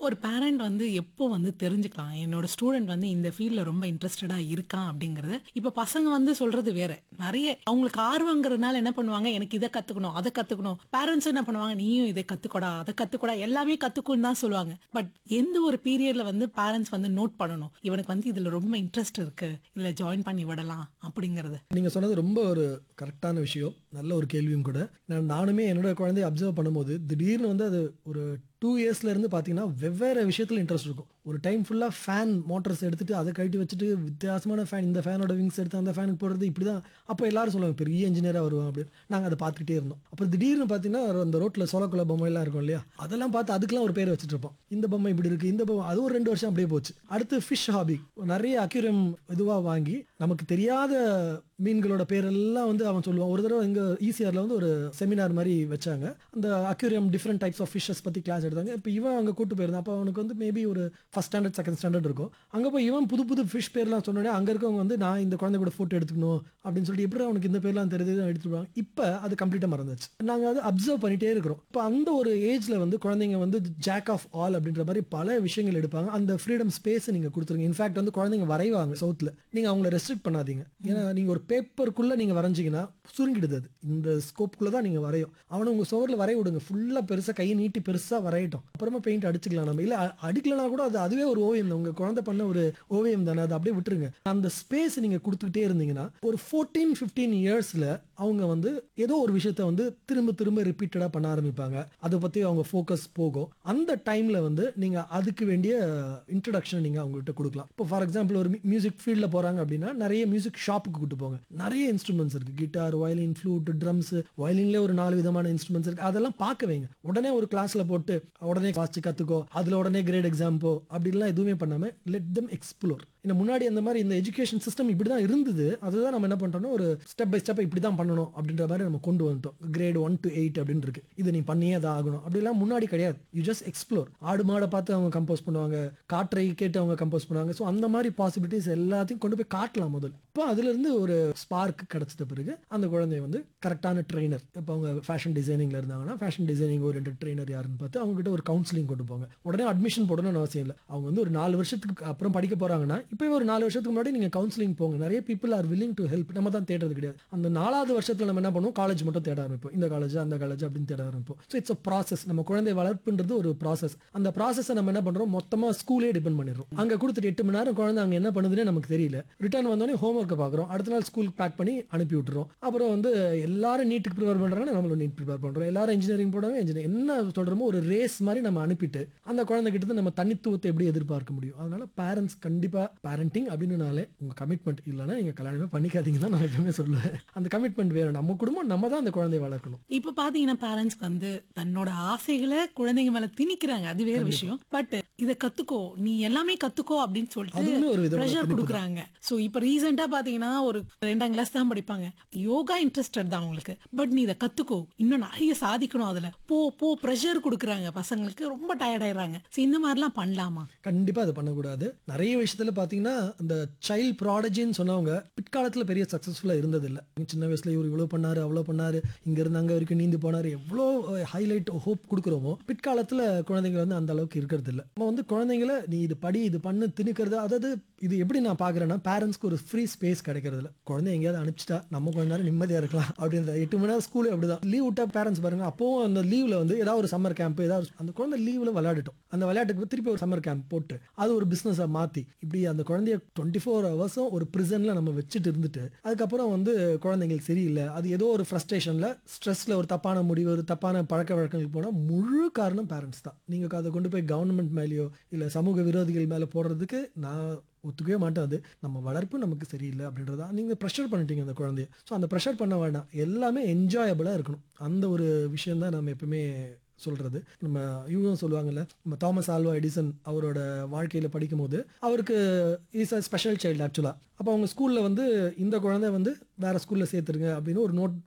ஒரு பேரண்ட் வந்து எப்போ வந்து தெரிஞ்சுக்கலாம் என்னோட ஸ்டூடெண்ட் வந்து இந்த ஃபீல்ட்ல ரொம்ப இன்ட்ரெஸ்டடா இருக்கான் அப்படிங்கறது இப்ப பசங்க வந்து சொல்றது வேற நிறைய அவங்களுக்கு ஆர்வங்கிறதுனால என்ன பண்ணுவாங்க எனக்கு இதை கத்துக்கணும் அதை கத்துக்கணும் பேரண்ட்ஸ் என்ன பண்ணுவாங்க நீயும் இதை கத்துக்கோடா அதை கத்துக்கோடா எல்லாமே கத்துக்கணும் தான் சொல்லுவாங்க பட் எந்த ஒரு பீரியட்ல வந்து பேரண்ட்ஸ் வந்து நோட் பண்ணணும் இவனுக்கு வந்து இதுல ரொம்ப இன்ட்ரெஸ்ட் இருக்கு இதுல ஜாயின் பண்ணி விடலாம் அப்படிங்கறது நீங்கள் சொன்னது ரொம்ப ஒரு கரெக்டான விஷயம் நல்ல ஒரு கேள்வியும் கூட நான் நானுமே என்னோட குழந்தைய அப்சர்வ் பண்ணும்போது திடீர்னு வந்து அது ஒரு டூ இயர்ஸ்ல இருந்து பார்த்தீங்கன்னா வெவ்வேறு விஷயத்தில் இன்ட்ரெஸ்ட் இருக்கும் ஒரு டைம் ஃபுல்லாக ஃபேன் மோட்டர்ஸ் எடுத்துட்டு அதை கழட்டி வச்சுட்டு வித்தியாசமான ஃபேன் இந்த ஃபேனோட விங்ஸ் எடுத்து அந்த ஃபேனுக்கு போடுறது இப்படி தான் அப்போ எல்லாரும் சொல்லுவாங்க பெரிய இன்ஜினியராக வருவான் அப்படின்னு நாங்கள் அதை பார்த்துக்கிட்டே இருந்தோம் அப்புறம் திடீர்னு பார்த்தீங்கன்னா அந்த ரோட்டில் சோலக்குள்ள பொம்மையெல்லாம் இருக்கும் இல்லையா அதெல்லாம் பார்த்து அதுக்கெல்லாம் ஒரு பேர் வச்சுட்டு இருப்போம் இந்த பொம்மை இப்படி இருக்கு இந்த பொம்மை அது ஒரு ரெண்டு வருஷம் அப்படியே போச்சு அடுத்து ஃபிஷ் ஹாபி நிறைய அக்யூரியம் இதுவாக வாங்கி நமக்கு தெரியாத மீன்களோட பேரெல்லாம் வந்து அவன் சொல்லுவான் ஒரு தடவை இங்கே ஈசிஆரில் வந்து ஒரு செமினார் மாதிரி வச்சாங்க அந்த aquarium different types of fishes பற்றி கிளாஸ் எடுத்தாங்க இப்போ இவன் அங்கே கூட்டு போயிருந்தான் அப்போ அவனுக்கு வந்து மேபி ஒரு ஃபஸ்ட் ஸ்டாண்டர்ட் செகண்ட் ஸ்டாண்டர்ட் இருக்கும் அங்கே போய் இவன் புது புது ஃபிஷ் பேர்லாம் சொன்னோடனே அங்கே இருக்கவங்க வந்து நான் இந்த குழந்தை கூட ஃபோட்டோ எடுத்துக்கணும் அப்படின்னு சொல்லிட்டு எப்படி அவனுக்கு இந்த பேர்லாம் தெரியுது எடுத்துருவாங்க இப்போ அது கம்ப்ளீட்டாக மறந்துச்சு நாங்கள் அது அப்சர்வ் பண்ணிட்டே இருக்கிறோம் இப்போ அந்த ஒரு ஏஜில் வந்து குழந்தைங்க வந்து ஜாக் ஆஃப் ஆல் அப்படின்ற மாதிரி பல விஷயங்கள் எடுப்பாங்க அந்த ஃப்ரீடம் ஸ்பேஸை நீங்கள் கொடுத்துருங்க இன்ஃபேக்ட் வந்து குழந்தைங்க வரைவாங்க சவுத்தில் நீங்கள் அவங்கள ரெஸ்ட்ரிக்ட் பண்ணாதீங்க ஏன்னா நீங்கள் ஒரு பேப்பருக்குள்ளே நீங்கள் வரைஞ்சிங்கன்னா சுருங்கிடுது அது இந்த ஸ்கோப்புக்குள்ளே தான் நீங்கள் வரையும் அவனை உங்கள் சுவரில் வரைய விடுங்க ஃபுல்லாக பெருசாக கையை நீட்டி பெருசாக வரையட்டும் அப்புறமா பெயிண்ட் அடிச்சுக்கலாம் நம்ம இல்லை அடிக்கலனா கூட அது அதுவே ஒரு ஓவியம் தான் உங்கள் குழந்தை பண்ண ஒரு ஓவியம் தானே அதை அப்படியே விட்டுருங்க அந்த ஸ்பேஸ் நீங்கள் கொடுத்துக்கிட்டே இருந்தீங்கன்னா ஒரு ஃபோர்டீன் ஃபிஃப்டீன் இயர்ஸில் அவங்க வந்து ஏதோ ஒரு விஷயத்த வந்து திரும்ப திரும்ப ரிப்பீட்டடாக பண்ண ஆரம்பிப்பாங்க அதை பற்றி அவங்க ஃபோக்கஸ் போகும் அந்த டைமில் வந்து நீங்கள் அதுக்கு வேண்டிய இன்ட்ரடக்ஷன் நீங்கள் அவங்ககிட்ட கொடுக்கலாம் இப்போ ஃபார் எக்ஸாம்பிள் ஒரு மியூசிக் ஃபீல்டில் போகிறாங்க அப்படின்னா நிறைய மியூசிக் ஷாப்புக்கு கூட்டு போங்க நிறைய இன்ஸ்ட்ருமெண்ட்ஸ் இருக்கு கிட்டார் வயலின் ஃப்ளூட் ட்ரம்ஸ் வயலின்லேயே ஒரு நாலு விதமான இன்ஸ்ட்ருமெண்ட்ஸ் இருக்கு அதெல்லாம் பார்க்க வைங்க உடனே ஒரு கிளாஸ்ல போட்டு உடனே வாசிச்சு கத்துக்கோ அதுல உடனே கிரேட் எக்ஸாம் போ அப்படின்லாம் எதுவுமே பண்ணாம லெட் தம் எக்ஸ்ப்ளோர் இந்த முன்னாடி அந்த மாதிரி இந்த எஜுகேஷன் சிஸ்டம் இப்படி தான் இருந்தது அதுதான் நம்ம என்ன பண்றோம்னா ஒரு ஸ்டெப் பை ஸ்டெப் இப்படி தான் பண்ணணும் அப்படின்ற மாதிரி நம்ம கொண்டு வந்துட்டோம் கிரேட் ஒன் டு எயிட் அப்படின்னு இருக்கு இது நீ பண்ணியே தான் ஆகணும் அப்படிலாம் முன்னாடி கிடையாது யூ ஜஸ்ட் எக்ஸ்ப்ளோர் ஆடு மாடை பார்த்து அவங்க கம்போஸ் பண்ணுவாங்க காற்றை கேட்டு அவங்க கம்போஸ் பண்ணுவாங்க ஸோ அந்த மாதிரி பாசிபிலிட்டிஸ் எல்லாத்தையும் கொண்டு போய் காட்டலாம் முதல் இப்போ அதுல இருந்து ஒரு ஸ்பார்க் கிடைச்சிட்ட பிறகு அந்த குழந்தை வந்து கரெக்டான ட்ரெயினர் இப்போ அவங்க ஃபேஷன் டிசைனிங்ல இருந்தாங்கன்னா ஃபேஷன் டிசைனிங் ஒரு ட்ரெயினர் யாருன்னு பார்த்து அவங்க கிட்ட ஒரு கவுன்சிலிங் கொண்டு போங்க உடனே அட்மிஷன் போடணும்னு அவசியம் இல்லை அவங்க வந்து ஒரு நாலு வருஷத்துக்கு அப்புறம் படிக்க போறாங்கன்னா இப்போ ஒரு நாலு வருஷத்துக்கு முன்னாடி நீங்க கவுன்சிலிங் போங்க நிறைய people are willing to help நம்ம தான் தேடுறது கிடையாது அந்த நாலாவது வருஷத்துல நம்ம என்ன பண்ணுவோம் காலேஜ் மட்டும் தேட ஆரம்பிப்போம் இந்த காலேஜ் அந்த காலேஜ் அப்படின்னு தேட ஆரம்பிப்போம் ஸோ இட்ஸ் அ ப்ராசஸ் நம்ம குழந்தை வளர்ப்புன்றது ஒரு ப்ராசஸ் அந்த ப்ராசஸை நம்ம என்ன பண்றோம் மொத்தமா ஸ்கூலே டிபெண்ட் பண்ணிடுறோம் அங்க கொடுத்துட்டு எட்டு மணி நேரம் குழந்தை அங்க என்ன பண்ணுதுன்னே நமக்கு தெரியல ரிட்டர்ன் வந்தோடனே ஹோம் ஒர்க்கை பார்க்குறோம் அடுத்த நாள் ஸ்கூலுக்கு பேக் பண்ணி அனுப்பி விட்டுறோம் அப்புறம் வந்து எல்லாரும் நீட்டுக்கு ப்ரிப்பேர் பண்றாங்கன்னா நம்மளும் நீட் ப்ரிப்பேர் பண்றோம் எல்லாரும் இன்ஜினியரிங் போடுறாங்க இன்ஜினியரிங் என்ன சொல்றோமோ ஒரு ரேஸ் மாதிரி நம்ம அனுப்பிட்டு அந்த குழந்தை கிட்ட இருந்து நம்ம தனித்துவத்தை எப்படி எதிர்பார்க்க முடியும் அதனால பேரண்ட்ஸ் கண்டிப்பா பேரண்டிங் அப்படின்னாலே உங்க கமிட்மெண்ட் இல்லைன்னா நீங்க கல்யாணமே பண்ணிக்காதீங்க தான் நான் எப்பவுமே சொல்லுவேன் அந்த கமிட்மெண்ட் வேணும் நம்ம குடும்பம் நம்ம தான் அந்த குழந்தையை வளர்க்கணும் இப்ப பாத்தீங்கன்னா பேரண்ட்ஸ் வந்து தன்னோட ஆசைகளை குழந்தைங்க மேல திணிக்கிறாங்க அது வேற விஷயம் பட் இத கத்துக்கோ நீ எல்லாமே கத்துக்கோ அப்படின்னு அதுவுமே ஒரு சொல்லிட்டு விதமான ப்ரெஷர் திணிப்பு கொடுக்குறாங்க சோ இப்ப ரீசெண்டா பாத்தீங்கன்னா ஒரு ரெண்டாம் கிளாஸ் தான் படிப்பாங்க யோகா இன்ட்ரெஸ்டட் தான் அவங்களுக்கு பட் நீ இதை கத்துக்கோ இன்னும் நிறைய சாதிக்கணும் அதுல போ போ ப்ரெஷர் கொடுக்குறாங்க பசங்களுக்கு ரொம்ப டயர்ட் ஆயிடுறாங்க சோ இந்த மாதிரிலாம் பண்ணலாமா கண்டிப்பா அது பண்ணக்கூடாது நிறைய விஷயத்துல பாத்தீங்கன்னா அந்த சைல்ட் ப்ராடஜின்னு சொன்னவங்க பிற்காலத்துல பெரிய சக்சஸ்ஃபுல்லா இருந்தது இல்ல சின்ன வயசுல இவர் இவ்வளவு பண்ணாரு அவ்வளவு பண்ணாரு இங்க இருந்து அங்க வரைக்கும் நீந்து போனாரு எவ்வளோ ஹைலைட் ஹோப் கொடுக்குறோமோ பிற்காலத்துல குழந்தைங்க வந்து அந்த அளவுக்கு இருக்கிறது இல்ல நம்ம வந்து குழந்தைங்கள நீ இது படி இது பண்ணு திணிக்கிறது அதாவது இது எப்படி நான் பாக்குறேன்னா பேரண்ட்ஸ்க்கு ஒரு ஃப்ரீ ஸ்பேஸ் கிடைக்கிறது இல்ல குழந்தை எங்கேயாவது அனுப்பிச்சிட்டா நம்ம கொஞ்ச நேரம் நிம்மதியா இருக்கலாம் அப்படின்ற எட்டு மணி நேரம் ஸ்கூல் அப்படிதான் லீவ் விட்டா பேரண்ட்ஸ் பாருங்க அப்பவும் அந்த லீவ்ல வந்து ஏதாவது ஒரு சம்மர் கேம்ப் ஏதாவது ஒரு- அந்த குழந்தை லீவ்ல விளையாடட்டும் அந்த விளையாட்டுக்கு திருப்பி ஒரு சம்மர் கேம்ப் போட்டு அது ஒரு பிசினஸா மாத்தி இப்படி அந்த குழந்தைய டுவெண்ட்டி ஃபோர் ஹவர்ஸும் ஒரு பிரிசன்ல நம்ம வச்சுட்டு இருந்துட்டு அதுக்கப்புறம் வந்து குழந்தைங்களுக்கு சரியில்லை அது ஏதோ ஒரு ஃப்ரஸ்ட்ரேஷன்ல ஸ்ட்ரெஸ்ல ஒரு தப்பான முடிவு ஒரு தப்பான பழக்க வழக்கங்களுக்கு போனா முழு காரணம் பேரண்ட்ஸ் தான் நீங்க அதை கொண்டு போய் கவர்மெண்ட் மேலேயோ இல்ல சமூக விரோதிகள் மேல போடுறதுக்கு நான் ஒத்துக்கவே மாட்டேன் அது நம்ம வளர்ப்பு நமக்கு சரியில்லை அப்படின்றதா நீங்க ப்ரெஷர் பண்ணிட்டீங்க அந்த குழந்தைய ஸோ அந்த ப்ரெஷர் பண்ண வேண்டாம் எல்லாமே என்ஜாயபிளா இருக்கணும் அந்த ஒரு விஷயம் தான் நம்ம எப்பவுமே சொல்றது நம்ம இவங்க சொல்லுவாங்கல்ல நம்ம தாமஸ் ஆல்வா எடிசன் அவரோட வாழ்க்கையில படிக்கும்போது அவருக்கு இஸ் அ ஸ்பெஷல் சைல்டு ஆக்சுவலா அப்போ அவங்க ஸ்கூல்ல வந்து இந்த குழந்தை வந்து வேற ஸ்கூல்ல சேர்த்துருங்க அப்படின்னு ஒரு நோட்